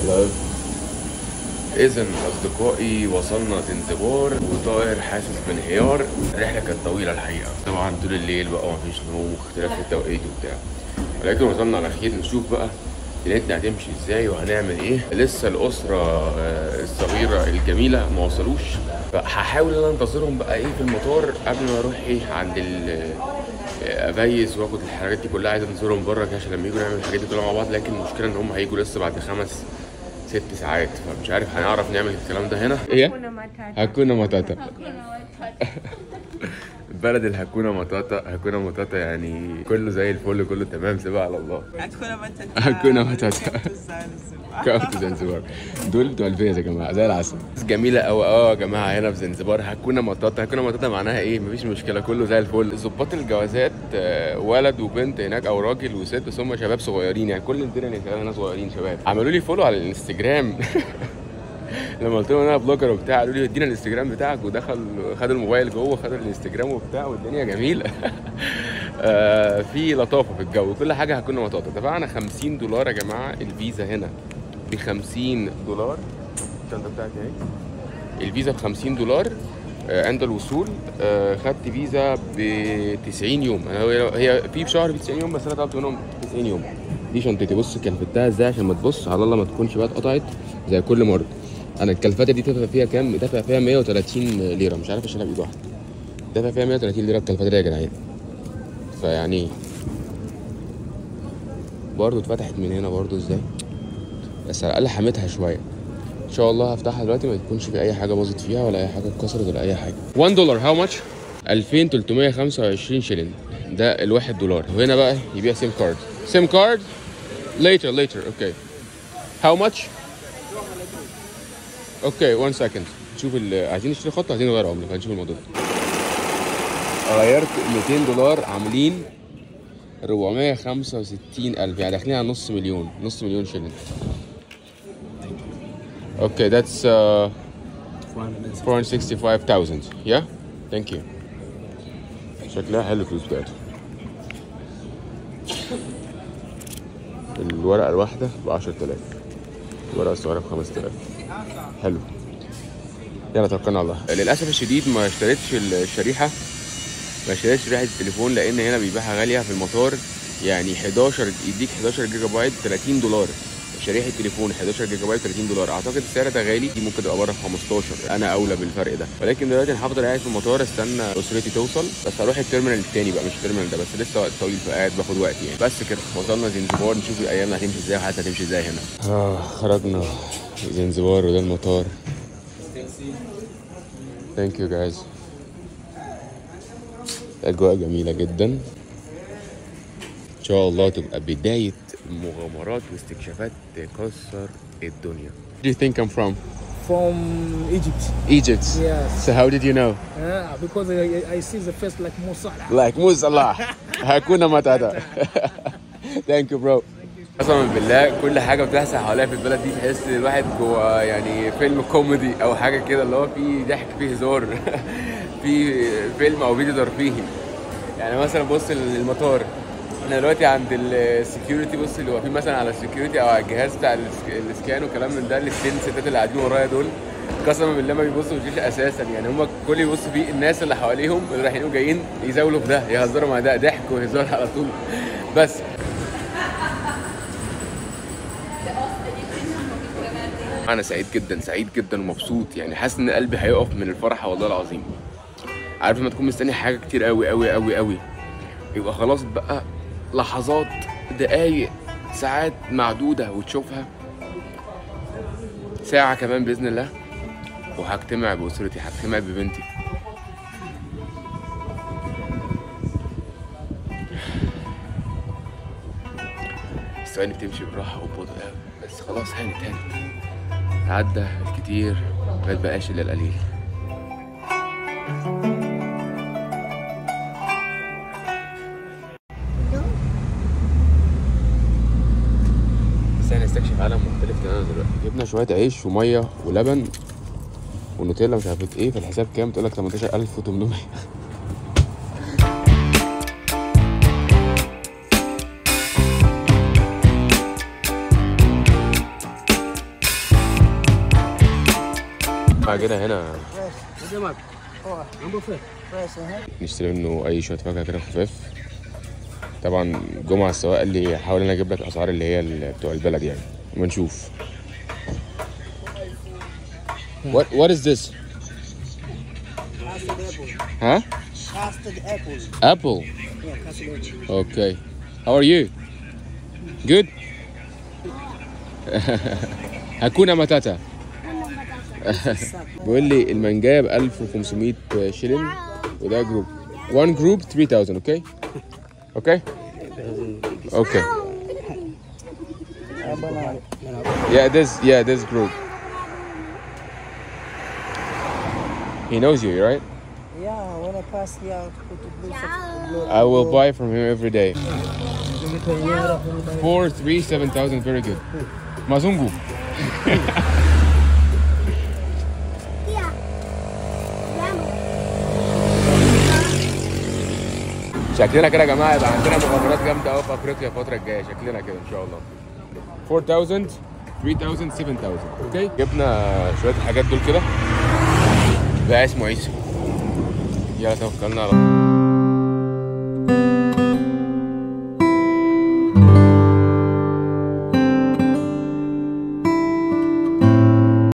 لايف إذا أصدقائي وصلنا زنزبار وطائر حاسس بانهيار الرحلة كانت طويلة الحقيقة طبعا طول الليل بقى مفيش نوم واختلاف في التوقيت وبتاع ولكن وصلنا على خير نشوف بقى دنيتنا هتمشي ازاي وهنعمل ايه لسه الاسره آه، الصغيره الجميله ما وصلوش فهحاول ان انا انتظرهم بقى ايه في المطار قبل ما اروح ايه عند ال آه، افيز واخد الحاجات دي كلها عايز انتظرهم بره كده عشان لما يجوا نعمل الحاجات دي كلها مع بعض لكن المشكله ان هم هيجوا لسه بعد خمس ست ساعات فمش عارف هنعرف نعمل الكلام ده هنا ايه Hakuna matata. هاكونا ماتاتا Hakuna matata. بلد الهاكونا ماتاتا هاكونا ماتاتا يعني كله زي الفل كله تمام سيبها على الله Hakuna Matata. Hakuna Matata. Welcome to Zanzibar. كافة زنزبار دول بتوع الفيز يا جماعه زي العسل جميله قوي اه يا جماعه هنا في زنزبار هكونا مطاطا هكونا مطاطا معناها ايه مفيش مشكله كله زي الفل ظباط الجوازات آه، ولد وبنت هناك او راجل وست بس هم شباب صغيرين يعني كل الدنيا اللي هنا صغيرين شباب عملوا لي فولو على الانستجرام لما قلت لهم انا بلوجر وبتاع قالوا لي ادينا الانستجرام بتاعك ودخل خد الموبايل جوه خد الانستجرام وبتاع والدنيا جميله آه، في لطافه في الجو كل حاجه هتكون مطاطه دفعنا 50 دولار يا جماعه الفيزا هنا ب 50 دولار الشنطه بتاعتي اهي الفيزا ب 50 دولار آه، عند الوصول آه، خدت فيزا ب 90 يوم أنا هي هي في في شهر ب 90 يوم بس انا طلبت منهم 90 يوم دي شنطتي بص كلفتها ازاي عشان ما تبص على الله ما تكونش بقى اتقطعت زي كل مره انا الكلفات دي دافع فيها كام دافع فيها 130 ليره مش عارف اشيلها بايد واحده دافع فيها 130 ليره الكلفات دي يا جدعان فيعني برضه اتفتحت من هنا برضه ازاي بس على الاقل حميتها شويه ان شاء الله هفتحها دلوقتي ما يكونش في اي حاجه باظت فيها ولا اي حاجه اتكسرت ولا اي حاجه 1 دولار هاو ماتش 2325 شيلين ده الواحد دولار وهنا بقى يبيع سيم كارد سيم كارد later later اوكي هاو ماتش اوكي 1 سكند نشوف ال- عايزين نشتري خط عايزين نغير عمله هنشوف الموضوع ده غيرت 200 دولار عاملين 465 ألف يعني داخلين على نص مليون نص مليون شيلين اوكي that's uh, 465,000 yeah thank you شكلها حلو الفلوس بتاعته الورقة الواحدة ب 10000 الورقة الصغيرة ب 5000 حلو يلا توكلنا على الله للأسف الشديد ما اشتريتش الشريحة ما اشتريتش شريحة التليفون لأن هنا بيبيعها غالية في المطار يعني 11 يديك 11 جيجا بايت 30 دولار شريحة تليفون 11 جيجا بايت 30 دولار اعتقد السعر ده غالي دي ممكن تبقى بره ب 15 انا اولى بالفرق ده ولكن دلوقتي انا هفضل قاعد في المطار استنى اسرتي توصل بس هروح التيرمينال التاني بقى مش التيرمينال ده بس لسه وقت طويل فقاعد باخد وقت يعني بس كده وصلنا زنزبار نشوف الايام هتمشي ازاي وحياتنا هتمشي ازاي هنا اه خرجنا زنزبار وده المطار ثانك يو جايز الاجواء جميله جدا ان شاء الله تبقى بدايه مغامرات واستكشافات تكسر الدنيا Do you think I'm from? from Egypt. Egypt. Yes. So how did you know? Uh, because I, I see the face like Mo Salah. Like Mo Salah. Hakuna Matata. Thank you bro. قسما بالله كل حاجه بتحصل حواليا في البلد دي تحس ان الواحد جوه يعني فيلم كوميدي او حاجه كده اللي هو فيه ضحك فيه هزار في فيلم او فيديو ترفيهي يعني مثلا بص المطار احنا دلوقتي عند السكيورتي بص اللي واقفين مثلا على السكيورتي او على الجهاز بتاع السك- الاسكان وكلام من ده الاثنين ستات اللي قاعدين ورايا دول قسما بالله ما بيبصوا في الشاشه اساسا يعني هم كل يبصوا فيه الناس اللي حواليهم اللي رايحين وجايين يزاولوا في ده يهزروا مع ده ضحك وهزار على طول بس انا سعيد جدا سعيد جدا ومبسوط يعني حاسس ان قلبي هيقف من الفرح والله العظيم عارف لما تكون مستني حاجه كتير قوي قوي قوي قوي يبقى خلاص بقى لحظات دقايق ساعات معدوده وتشوفها ساعه كمان باذن الله وهجتمع باسرتي هجتمع ببنتي الثواني بتمشي بالراحه وببطء قوي بس خلاص هانت هانت عدى الكتير ما بقاش الا القليل بس احنا نستكشف عالم مختلف تماما دلوقتي جبنا شويه عيش وميه ولبن ونوتيلا مش عارف ايه فالحساب كام تقول لك 18800 كده هنا Number five. نشتري منه اي شويه فاكهه كده خفاف طبعا جمعه السواق قال لي حاول انا اجيب لك اسعار اللي هي ال- بتوع البلد يعني اما نشوف What what is this? Huh? Custard apple. Apple. Yeah, custard apple. Okay. How are you? Good. هكونا ماتاتا بيقول لي المانجايه ب 1500 شيلين وده جروب one group 3000 اوكي اوكي اوكي yeah this yeah this group he knows you right Yeah, when I pass here, I'll put the blue stuff. I will buy from him every day four three seven thousand very good mazungu شكلنا كده يا جماعه يبقى عندنا مغامرات جامده قوي في افريقيا الفتره الجايه شكلنا كده ان شاء الله 4000 3000 7000 اوكي جبنا شويه الحاجات دول كده بقى اسمه عيسى يلا توكلنا على الله